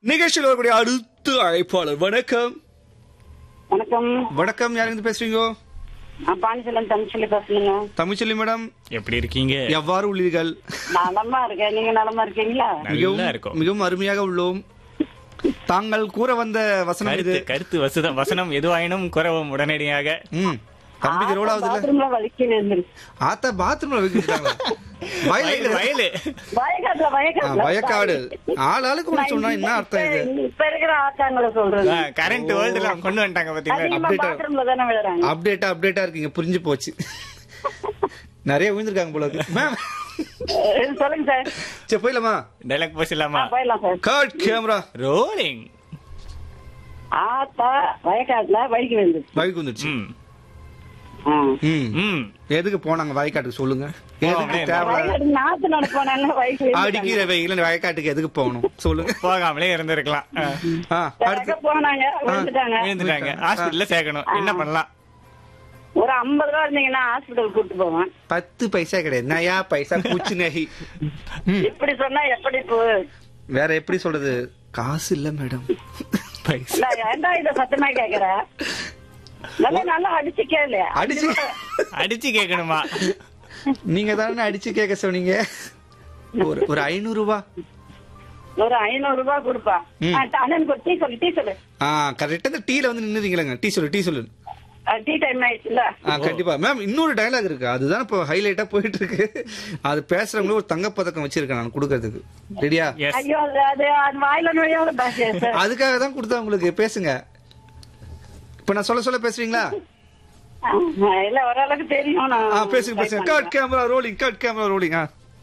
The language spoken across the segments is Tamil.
நிகழ்ச்சியில் வரக்கூடிய அடுத்த அழைப்பாளர் வணக்கம் வணக்கம் வணக்கம் யாருங்க பேசுறீங்க நான் பாண்டிச்சலம் தமிழ்ச்சொல்லி பேசுறேங்க தமிழ்ச்செல்வி மேடம் எப்படி இருக்கீங்க எவ்வாறு உள்ளீர்கள் நலமா இருக்கேன் நீங்க நலமா இருக்கீங்களா மிகவும் நல்லா இருக்கும் மிகவும் அருமையாக உள்ளோம் தாங்கள் கூற வந்த வசனம் இது கருத்து கருத்து வசதம் வசனம் எதுவாயினும் குறவும் உடனடியாக ம் தம்பிக்கு ரோல் ஆகுது இல்ல பாத்ரூம்ல வலிக்கல இருந்துருக்கு ஆத்தா பாத்ரூம்ல வைக்கிறாங்க வயலு வயலு வயக்காட்டுல வயக்காட்டுல வயக்காடு ஆள் ஆளுக்கு ஒண்ணு சொன்னா என்ன அர்த்தம் இது இப்ப- இப்ப இருக்கிற ஆட்டாங்களை சொல்றது கரண்ட் வேர்ல்டுல கொண்டு வந்துட்டாங்க பாத்தீங்களா அதிகமா update ஆ- பாத்ரூம்ல தானே விழுறாங்க அப்டேட்டா அப்டேட்டா இருக்கீங்க புரிஞ்சு போச்சு நிறைய விழுந்திருக்காங்க போல இருக்கு மேம் அஹ் சொல்லுங்க சார் சரி போயிடலாமா டைலாக் பேசலாமா ஆ, போயிடலாம் சார் கட் கேமரா ரோலிங் ஆத்தா வயக்காட்டுல வலிக்கு விழுந்துச்சு பைக் வந்துருச்சு ம் ஆ. ம் ம் எதுக்கு போனாங்க வயக்காட்டுக்கு சொல்லுங்க எதுக்கு போனேன். தேவையில்ல வயக்காட்டுக்கு நாத்து நடப்பானாங்க வயக்கு அடிக்கிற வெயில வயக்காட்டுக்கு எதுக்கு போகணும் சொல்லுங்க போகாமலே இருந்திருக்கலாம் ஆ. ஆ, அடுத்து போனாங்க விழுந்துட்டாங்க விழுந்துட்டாங்க ஹாஸ்பிட்டல்ல சேர்க்கணும் என்ன பண்ணலாம் ஒரு ஐம்பது ரூபா இருந்தீங்கன்னா ஹாஸ்பிட்டல் கூட்டு போவேன் பத்து பைசா கிடையாது நயா பைசா பூச்சி நகி இப்படி சொன்னா எப்படி போ வேற எப்படி சொல்றது காசு இல்ல மேடம் பைசா. இல்ல, ஏன்டா இத சத்தமா கேக்குற நல்லா நல்லா அடிச்சு கேளு அடிச்சு அடிச்சு கேட்கணுமா நீங்க தானே அடிச்சு கேட்க சொன்னீங்க ஒரு ஒரு ஐநூறு ரூபா ஒரு ஐநூறு ரூபாய் கொடுப்பா ம். ஆ, அண்ணனுக்கு ஒரு டீ சொல்லு டீ சொல்லு ஆ கரெக்டா இந்த டீல வந்து நின்னுறீங்களேங்க டீ சொல்லு டீ சொல்லு டீ டைம் ஆயிடுச்சுல ஆ கண்டிப்பா மேம் இன்னொரு டயலாக் இருக்கு அதுதான் இப்போ ஹைலைட்டா போயிட்டு இருக்கு அது பேசுறவங்களும் ஒரு தங்கப்பதக்கம் வச்சிருக்கேன் நான் கொடுக்கறதுக்கு ரெடியா எஸ் ஐயோ அது அது அது வாயில நுழையாத பாஷை சார் அதுக்காக தான் கொடுத்தா உங்களுக்கு பேசுங்க இப்ப நான் சொல்ல சொல்ல பேசுறீங்களா ஆ, இல்ல ஓரளவுக்கு தெரியும் நான் ஆ பேசுங்க பேசுங்க cut camera rolling cut camera rolling ஆ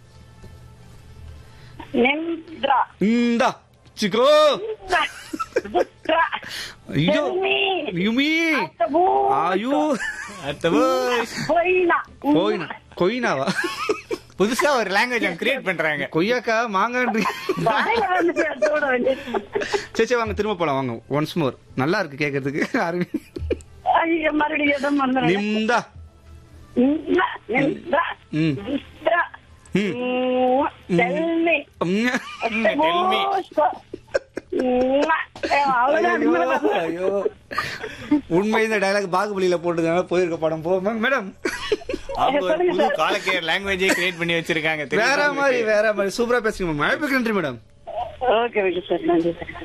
நின்றா இந்தா சிக்கோ நின்றா. ஐயோ Tell me. யுமி அத்தபூ. ஆயோ அடுத்த boys. போயினா. கொயினா கொயினாவா புதுசா ஒரு லாங்குவேஜ் கிரியேட் பண்றாங்க கொய்யாக்கா மாங்கன்றி வாயில வந்துட்டு அதோட வேண்டியது. சரி சரி வாங்க திரும்ப போலாம் வாங்க ஒன்ஸ் மோர் நல்லா இருக்கு கேக்குறதுக்கு அருமை ஐயோ, மறுபடியும் ஏதோ மறந்துடுறேன். நிம்தா நின்றா. நின்றா. ம் நின்றா. ம். ம். Tell me. ம். அத்தபூ. tell me. ம். அவ்வளவுதான் அதுக்கு மேல ஐயோ, வரல. ஐயோ. உண்மை இந்த டயலாக் பாகுபலியில போட்டுருக்காங்க போயிருக்க படம் போ மேடம் அவங்க ஒரு சொல்லுங்க புது சார். காலக்கேர் லாங்குவேஜே கிரியேட் பண்ணி வச்சிருக்காங்க தெரியுமா வேற உங்களுக்கு? மாதிரி வேற மாதிரி சூப்பரா பேசுங்க மேம் அழைப்புக்கு நன்றி மேடம் ஓகே ஓகே சார் நன்றி சார்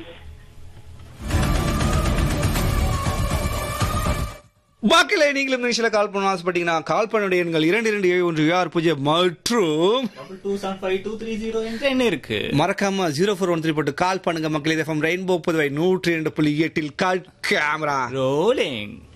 பாக்கில நீங்களும் நிகழ்ச்சியில கால் பண்ண ஆசைப்பட்டீங்கன்னா கால் பண்ண எண்கள் இரண்டு இரண்டு ஏழு ஒன்று ஆறு பூஜ்ஜியம் மற்றும் Double two seven five two three zero என்ற எண் இருக்கு மறக்காம ஜீரோ ஃபோர் ஒன் த்ரீ போட்டு கால் பண்ணுங்க மக்கள் எஃப்எம் ரெயின்போ புதுவை நூற்றி இரண்டு புள்ளி எட்டில் கால் கேமரா ரோலிங்